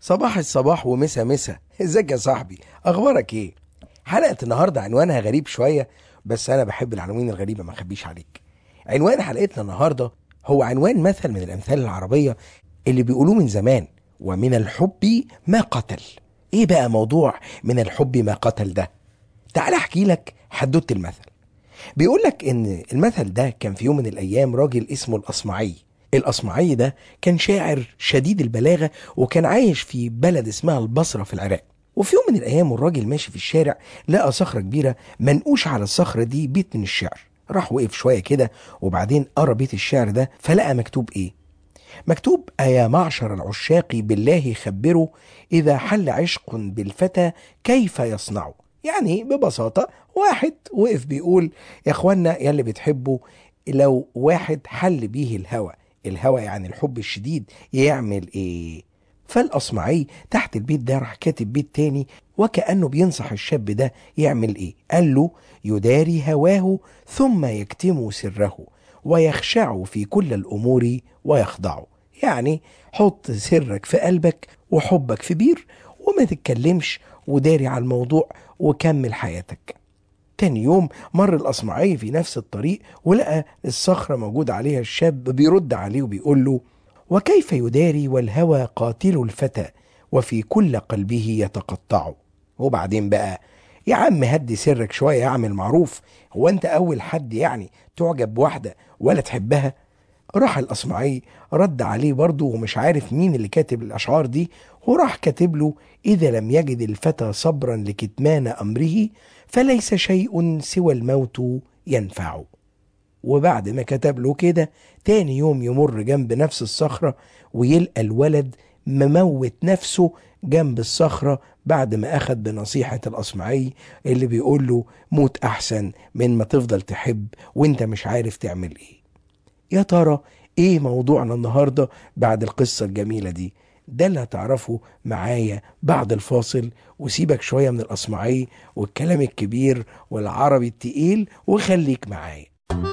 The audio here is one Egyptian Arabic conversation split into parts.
صباح الصباح ومسا مسا ازيك يا صاحبي اخبارك ايه حلقه النهارده عنوانها غريب شويه بس انا بحب العناوين الغريبه ما اخبيش عليك عنوان حلقتنا النهارده هو عنوان مثل من الامثال العربيه اللي بيقولوه من زمان ومن الحب ما قتل ايه بقى موضوع من الحب ما قتل ده تعال احكي لك حدوته المثل بيقول لك ان المثل ده كان في يوم من الايام راجل اسمه الاصمعي الاصمعي ده كان شاعر شديد البلاغه وكان عايش في بلد اسمها البصره في العراق وفي يوم من الايام والراجل ماشي في الشارع لقى صخره كبيره منقوش على الصخره دي بيت من الشعر راح وقف شويه كده وبعدين قرا بيت الشعر ده فلقى مكتوب ايه مكتوب أيا معشر العشاق بالله خبروا إذا حل عشق بالفتى كيف يصنع يعني ببساطة واحد وقف بيقول يا اخوانا يا اللي بتحبوا لو واحد حل بيه الهوى الهوى يعني الحب الشديد يعمل ايه فالأصمعي تحت البيت ده راح كاتب بيت تاني وكأنه بينصح الشاب ده يعمل ايه قال له يداري هواه ثم يكتم سره ويخشع في كل الأمور ويخضع يعني حط سرك في قلبك وحبك في بير وما تتكلمش وداري على الموضوع وكمل حياتك تاني يوم مر الأصمعي في نفس الطريق ولقى الصخرة موجود عليها الشاب بيرد عليه وبيقول له وكيف يداري والهوى قاتل الفتى وفي كل قلبه يتقطع وبعدين بقى يا عم هدي سرك شوية يا عم المعروف هو انت اول حد يعني تعجب بواحدة ولا تحبها راح الأصمعي رد عليه برضه ومش عارف مين اللي كاتب الأشعار دي وراح كاتب له إذا لم يجد الفتى صبرا لكتمان أمره فليس شيء سوى الموت ينفعه وبعد ما كتب له كده تاني يوم يمر جنب نفس الصخرة ويلقى الولد مموت نفسه جنب الصخرة بعد ما أخد بنصيحة الأصمعي اللي بيقول له موت أحسن من ما تفضل تحب وانت مش عارف تعمل ايه يا ترى ايه موضوعنا النهاردة بعد القصة الجميلة دي ده اللي هتعرفه معايا بعد الفاصل وسيبك شوية من الأصمعي والكلام الكبير والعربي التقيل وخليك معايا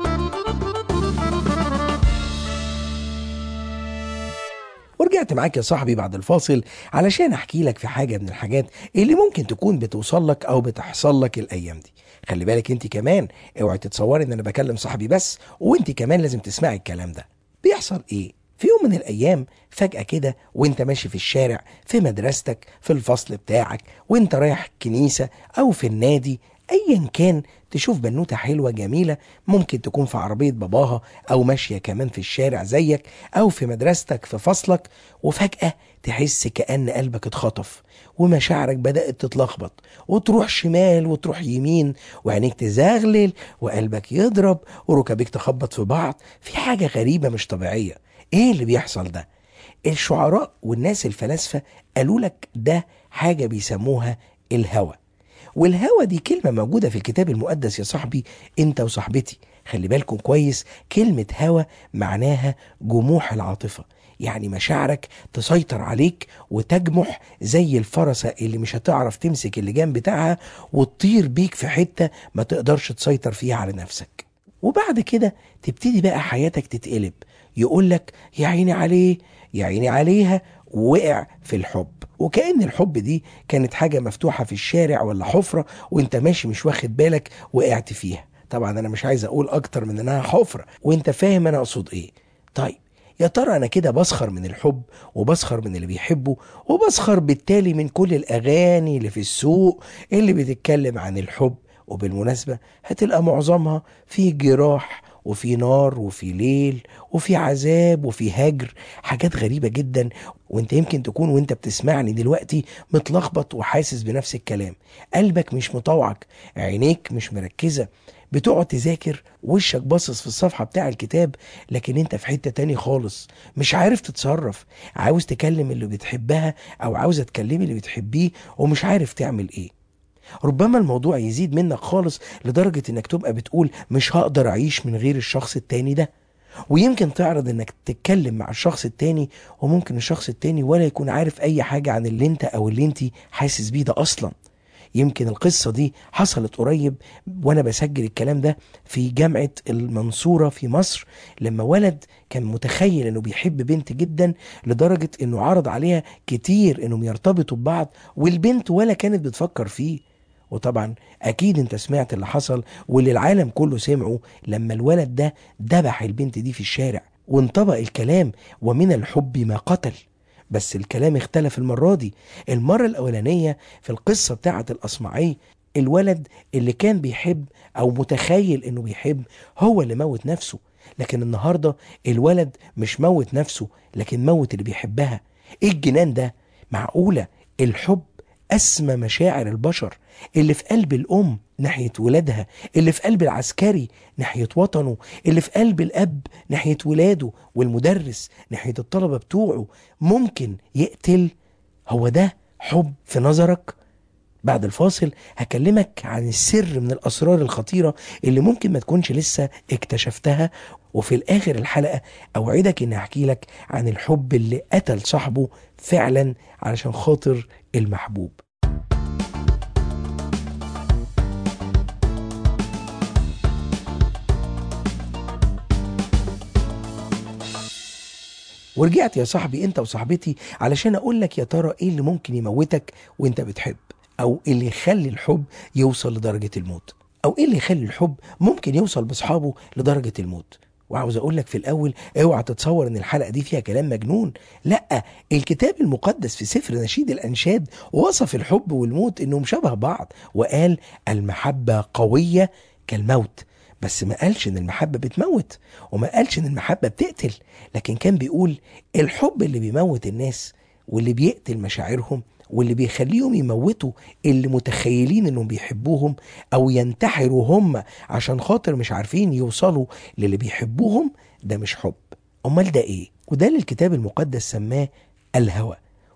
ورجعت معاك يا صاحبي بعد الفاصل علشان احكي لك في حاجه من الحاجات اللي ممكن تكون بتوصل لك او بتحصل لك الايام دي خلي بالك انت كمان اوعي تتصوري ان انا بكلم صاحبي بس وانت كمان لازم تسمعي الكلام ده بيحصل ايه في يوم من الايام فجاه كده وانت ماشي في الشارع في مدرستك في الفصل بتاعك وانت رايح الكنيسه او في النادي ايا كان تشوف بنوته حلوه جميله ممكن تكون في عربيه باباها او ماشيه كمان في الشارع زيك او في مدرستك في فصلك وفجاه تحس كان قلبك اتخطف ومشاعرك بدات تتلخبط وتروح شمال وتروح يمين وعينيك تزغلل وقلبك يضرب وركبك تخبط في بعض في حاجه غريبه مش طبيعيه ايه اللي بيحصل ده الشعراء والناس الفلاسفه قالوا لك ده حاجه بيسموها الهوى والهوى دي كلمة موجودة في الكتاب المقدس يا صاحبي انت وصاحبتي خلي بالكم كويس كلمة هوى معناها جموح العاطفة يعني مشاعرك تسيطر عليك وتجمح زي الفرسة اللي مش هتعرف تمسك اللجام بتاعها وتطير بيك في حتة ما تقدرش تسيطر فيها على نفسك وبعد كده تبتدي بقى حياتك تتقلب يقولك يا عيني عليه يا عيني عليها وقع في الحب وكأن الحب دي كانت حاجة مفتوحة في الشارع ولا حفرة وانت ماشي مش واخد بالك وقعت فيها طبعا انا مش عايز اقول اكتر من انها حفرة وانت فاهم انا اقصد ايه طيب يا ترى انا كده بسخر من الحب وبسخر من اللي بيحبه وبسخر بالتالي من كل الاغاني اللي في السوق اللي بتتكلم عن الحب وبالمناسبة هتلقى معظمها في جراح وفي نار وفي ليل وفي عذاب وفي هجر حاجات غريبة جدا وانت يمكن تكون وانت بتسمعني دلوقتي متلخبط وحاسس بنفس الكلام قلبك مش مطوعك عينيك مش مركزة بتقعد تذاكر وشك باصص في الصفحة بتاع الكتاب لكن انت في حتة تاني خالص مش عارف تتصرف عاوز تكلم اللي بتحبها او عاوزة تكلمي اللي بتحبيه ومش عارف تعمل ايه ربما الموضوع يزيد منك خالص لدرجة انك تبقى بتقول مش هقدر اعيش من غير الشخص التاني ده ويمكن تعرض انك تتكلم مع الشخص التاني وممكن الشخص التاني ولا يكون عارف اي حاجة عن اللي انت او اللي انت حاسس بيه ده اصلا يمكن القصة دي حصلت قريب وأنا بسجل الكلام ده في جامعة المنصورة في مصر لما ولد كان متخيل إنه بيحب بنت جدا لدرجة إنه عرض عليها كتير إنهم يرتبطوا ببعض والبنت ولا كانت بتفكر فيه وطبعا اكيد انت سمعت اللي حصل واللي العالم كله سمعه لما الولد ده دبح البنت دي في الشارع وانطبق الكلام ومن الحب ما قتل بس الكلام اختلف المرة دي المرة الأولانية في القصة بتاعة الأصمعي الولد اللي كان بيحب أو متخيل إنه بيحب هو اللي موت نفسه لكن النهاردة الولد مش موت نفسه لكن موت اللي بيحبها إيه الجنان ده معقولة الحب أسمى مشاعر البشر اللي في قلب الأم ناحية ولادها اللي في قلب العسكري ناحية وطنه اللي في قلب الأب ناحية ولاده والمدرس ناحية الطلبة بتوعه ممكن يقتل هو ده حب في نظرك بعد الفاصل هكلمك عن السر من الأسرار الخطيرة اللي ممكن ما تكونش لسه اكتشفتها وفي الآخر الحلقة أوعدك إني أحكي لك عن الحب اللي قتل صاحبه فعلا علشان خاطر المحبوب ورجعت يا صاحبي انت وصاحبتي علشان اقول لك يا ترى ايه اللي ممكن يموتك وانت بتحب او اللي يخلي الحب يوصل لدرجة الموت او ايه اللي يخلي الحب ممكن يوصل باصحابه لدرجة الموت وعاوز اقول لك في الاول اوعى تتصور ان الحلقه دي فيها كلام مجنون لا الكتاب المقدس في سفر نشيد الانشاد وصف الحب والموت انهم شبه بعض وقال المحبه قويه كالموت بس ما قالش ان المحبه بتموت وما قالش ان المحبه بتقتل لكن كان بيقول الحب اللي بيموت الناس واللي بيقتل مشاعرهم واللي بيخليهم يموتوا اللي متخيلين انهم بيحبوهم او ينتحروا هم عشان خاطر مش عارفين يوصلوا للي بيحبوهم ده مش حب امال ده ايه وده اللي الكتاب المقدس سماه الهوى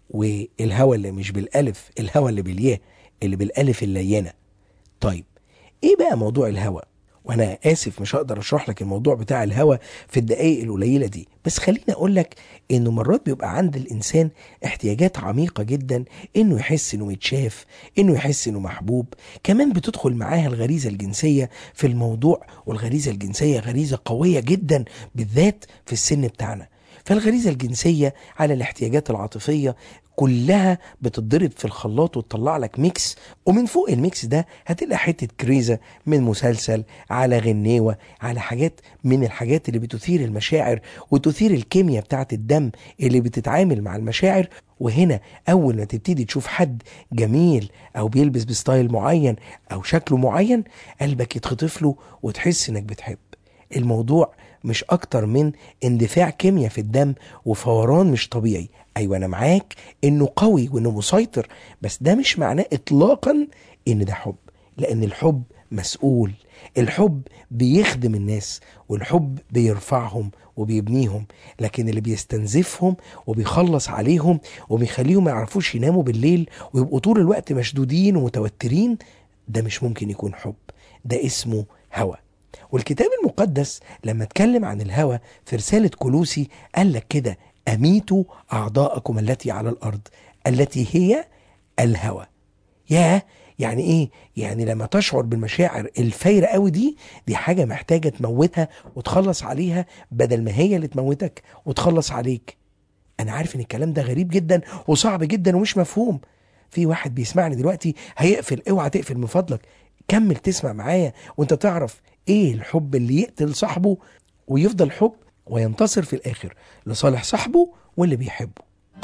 والهوى اللي مش بالالف الهوى اللي بالياء اللي بالالف اللينه طيب ايه بقى موضوع الهوى وانا اسف مش هقدر اشرح لك الموضوع بتاع الهوى في الدقائق القليله دي بس خليني اقول لك انه مرات بيبقى عند الانسان احتياجات عميقه جدا انه يحس انه متشاف انه يحس انه محبوب كمان بتدخل معاها الغريزه الجنسيه في الموضوع والغريزه الجنسيه غريزه قويه جدا بالذات في السن بتاعنا فالغريزه الجنسيه على الاحتياجات العاطفيه كلها بتتضرب في الخلاط وتطلع لك ميكس ومن فوق الميكس ده هتلاقي حته كريزه من مسلسل على غنيوه على حاجات من الحاجات اللي بتثير المشاعر وتثير الكيمياء بتاعه الدم اللي بتتعامل مع المشاعر وهنا اول ما تبتدي تشوف حد جميل او بيلبس بستايل معين او شكله معين قلبك يتخطف له وتحس انك بتحب الموضوع مش اكتر من اندفاع كيمياء في الدم وفوران مش طبيعي ايوه انا معاك انه قوي وانه مسيطر بس ده مش معناه اطلاقا ان ده حب لان الحب مسؤول الحب بيخدم الناس والحب بيرفعهم وبيبنيهم لكن اللي بيستنزفهم وبيخلص عليهم وبيخليهم ما يعرفوش يناموا بالليل ويبقوا طول الوقت مشدودين ومتوترين ده مش ممكن يكون حب ده اسمه هوى والكتاب المقدس لما اتكلم عن الهوى في رسالة كلوسي قال لك كده أميتوا أعضاءكم التي على الأرض التي هي الهوى ياه يعني ايه يعني لما تشعر بالمشاعر الفايرة قوي دي دي حاجة محتاجة تموتها وتخلص عليها بدل ما هي اللي تموتك وتخلص عليك انا عارف ان الكلام ده غريب جدا وصعب جدا ومش مفهوم في واحد بيسمعني دلوقتي هيقفل اوعى تقفل من فضلك كمل تسمع معايا وانت تعرف ايه الحب اللي يقتل صاحبه ويفضل حب وينتصر في الاخر لصالح صاحبه واللي بيحبه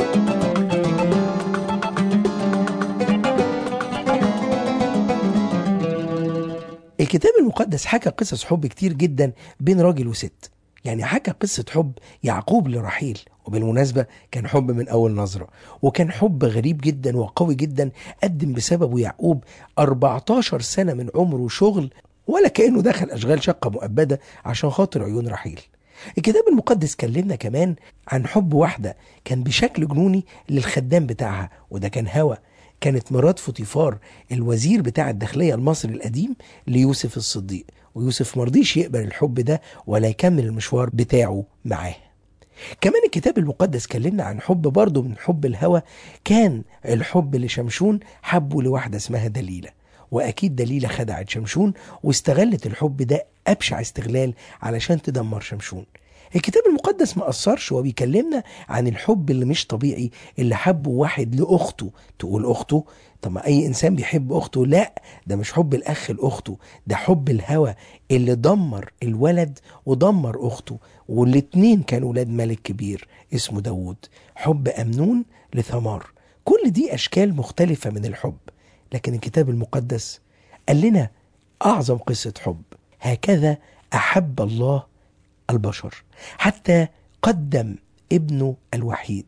الكتاب المقدس حكى قصص حب كتير جدا بين راجل وست يعني حكى قصة حب يعقوب لرحيل وبالمناسبة كان حب من أول نظرة وكان حب غريب جدا وقوي جدا قدم بسببه يعقوب 14 سنة من عمره شغل ولا كأنه دخل أشغال شقة مؤبدة عشان خاطر عيون رحيل الكتاب المقدس كلمنا كمان عن حب واحدة كان بشكل جنوني للخدام بتاعها وده كان هوى كانت مرات فوتيفار الوزير بتاع الداخلية المصري القديم ليوسف الصديق ويوسف مرضيش يقبل الحب ده ولا يكمل المشوار بتاعه معاه كمان الكتاب المقدس كلمنا عن حب برضه من حب الهوى كان الحب لشمشون حبه لواحدة اسمها دليلة وأكيد دليلة خدعت شمشون واستغلت الحب ده أبشع استغلال علشان تدمر شمشون الكتاب المقدس ما أثرش وبيكلمنا عن الحب اللي مش طبيعي اللي حبه واحد لأخته تقول أخته طب ما أي إنسان بيحب أخته لا ده مش حب الأخ لأخته ده حب الهوى اللي دمر الولد ودمر أخته والاتنين كانوا ولاد ملك كبير اسمه داوود حب أمنون لثمار كل دي أشكال مختلفة من الحب لكن الكتاب المقدس قال لنا أعظم قصة حب هكذا أحب الله البشر حتى قدم ابنه الوحيد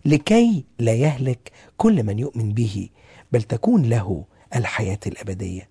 لكي لا يهلك كل من يؤمن به بل تكون له الحياة الأبدية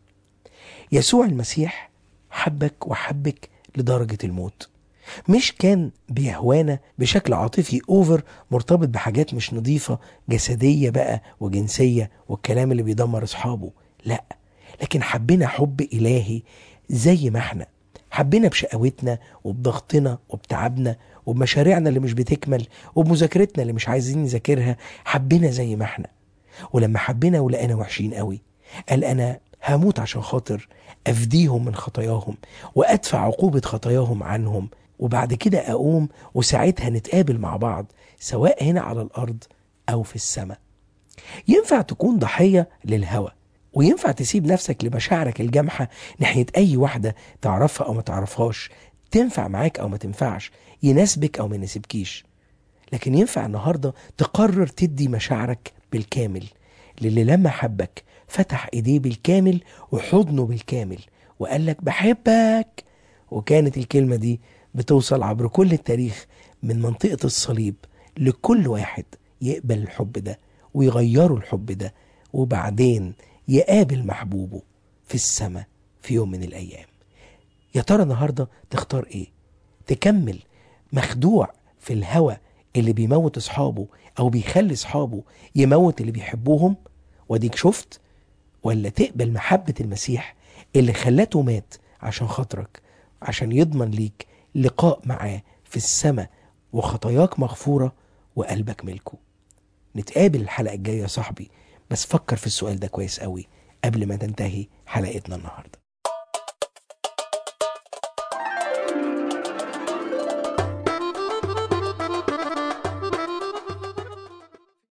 يسوع المسيح حبك وحبك لدرجة الموت مش كان بيهوانا بشكل عاطفي اوفر مرتبط بحاجات مش نظيفة جسدية بقى وجنسية والكلام اللي بيدمر اصحابه لا لكن حبنا حب إلهي زي ما احنا حبينا بشقاوتنا وبضغطنا وبتعبنا وبمشاريعنا اللي مش بتكمل وبمذاكرتنا اللي مش عايزين نذاكرها حبينا زي ما احنا ولما حبينا ولقينا وحشين قوي قال انا هموت عشان خاطر افديهم من خطاياهم وادفع عقوبة خطاياهم عنهم وبعد كده اقوم وساعتها نتقابل مع بعض سواء هنا على الارض او في السماء ينفع تكون ضحية للهوى وينفع تسيب نفسك لمشاعرك الجامحة ناحية أي واحدة تعرفها أو ما تعرفهاش تنفع معاك أو ما تنفعش يناسبك أو ما يناسبكيش لكن ينفع النهاردة تقرر تدي مشاعرك بالكامل للي لما حبك فتح ايديه بالكامل وحضنه بالكامل وقال لك بحبك وكانت الكلمة دي بتوصل عبر كل التاريخ من منطقة الصليب لكل واحد يقبل الحب ده ويغيره الحب ده وبعدين يقابل محبوبه في السماء في يوم من الأيام يا ترى النهاردة تختار ايه تكمل مخدوع في الهوى اللي بيموت اصحابه او بيخلي اصحابه يموت اللي بيحبوهم وديك شفت ولا تقبل محبة المسيح اللي خلته مات عشان خاطرك عشان يضمن ليك لقاء معاه في السماء وخطاياك مغفورة وقلبك ملكه نتقابل الحلقة الجاية يا صاحبي بس فكر في السؤال ده كويس قوي قبل ما تنتهي حلقتنا النهارده